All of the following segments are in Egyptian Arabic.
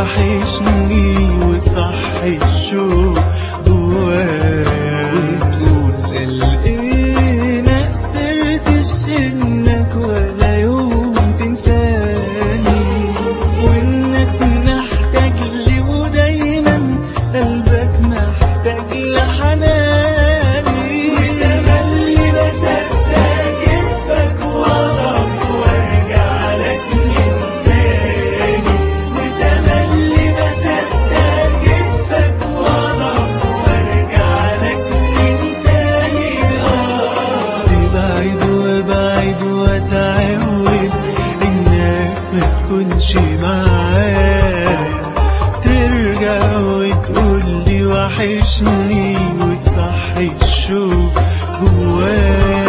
وحشني وصحي الشوق جوايا وتقول قلقنا قدرتش انك ولا يوم تنساني وانك محتاج لي ودايما قلبك محتاج لحناني وتملي بصدق كتفك واقف وارجع لك من تاني وتملي بصدق كتفك واقف وارجع لك من تاني اه تبعد وابعد واتعود انك ما تكونش معايا ترجع وتقولي وحشني وتصحي الشوق جوايا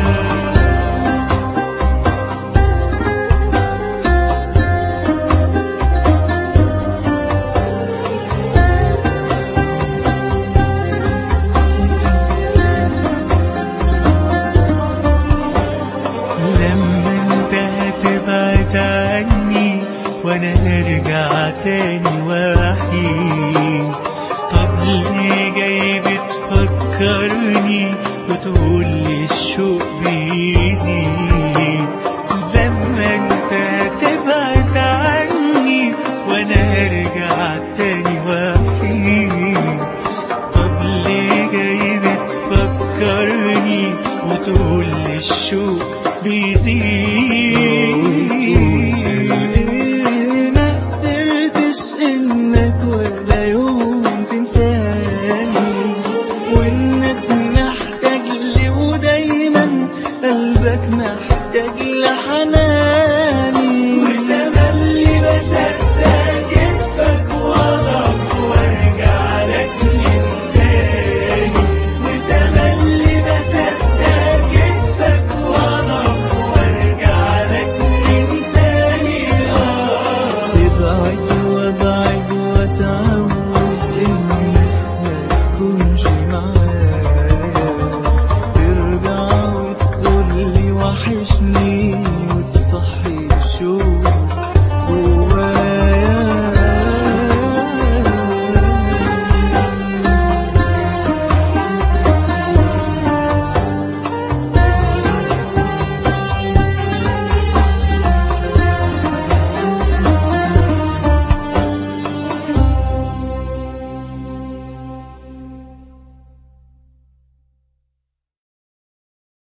لما انت هتبعد عني وانا ارجع تاني وحيد طب ليه جاي بتفكرني وتقول لي الشوق بيزيد لما انت هتبعد عني وانا ارجع تاني وحيد طب ليه جاي بتفكرني وتقول لي الشوق بيزيد ما قدرتش ان